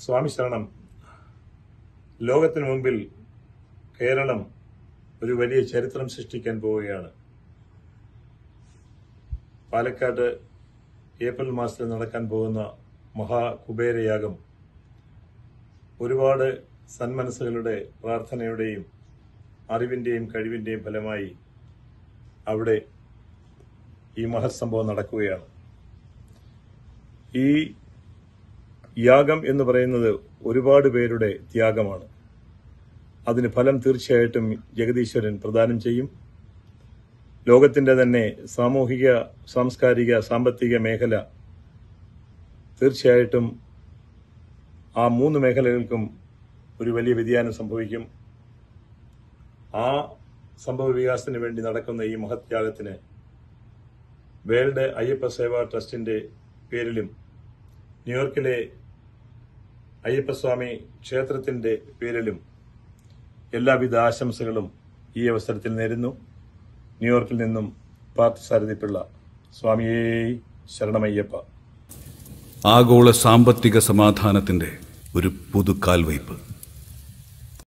സ്വാമി ശരണം ലോകത്തിനു മുമ്പിൽ കേരളം ഒരു വലിയ ചരിത്രം സൃഷ്ടിക്കാൻ പോവുകയാണ് പാലക്കാട് ഏപ്രിൽ മാസത്തിൽ നടക്കാൻ പോകുന്ന മഹാകുബേരയാഗം ഒരുപാട് സന്മനസ്സുകളുടെ പ്രാർത്ഥനയുടെയും അറിവിന്റെയും കഴിവിന്റെയും ഫലമായി അവിടെ ഈ മഹത് സംഭവം നടക്കുകയാണ് ഈ യാഗം എന്ന് പറയുന്നത് ഒരുപാട് പേരുടെ ത്യാഗമാണ് അതിന് ഫലം തീർച്ചയായിട്ടും ജഗദീശ്വരൻ പ്രദാനം ചെയ്യും ലോകത്തിന്റെ തന്നെ സാമൂഹിക സാംസ്കാരിക സാമ്പത്തിക മേഖല തീർച്ചയായിട്ടും ആ മൂന്ന് മേഖലകൾക്കും ഒരു വലിയ വ്യതിയാനം സംഭവിക്കും ആ സംഭവ വികാസത്തിന് വേണ്ടി നടക്കുന്ന ഈ മഹത് യാഗത്തിന് വേൾഡ് അയ്യപ്പ സേവാ ട്രസ്റ്റിന്റെ പേരിലും ന്യൂയോർക്കിലെ അയ്യപ്പസ്വാമി ക്ഷേത്രത്തിന്റെ പേരിലും എല്ലാവിധ ആശംസകളും ഈ അവസരത്തിൽ നേരുന്നു ന്യൂയോർക്കിൽ നിന്നും പാർത്ഥസാരഥി പിള്ള സ്വാമിയേ ശരണമയ്യപ്പ ആഗോള സാമ്പത്തിക സമാധാനത്തിന്റെ ഒരു പുതുക്കാൽവയ്പ്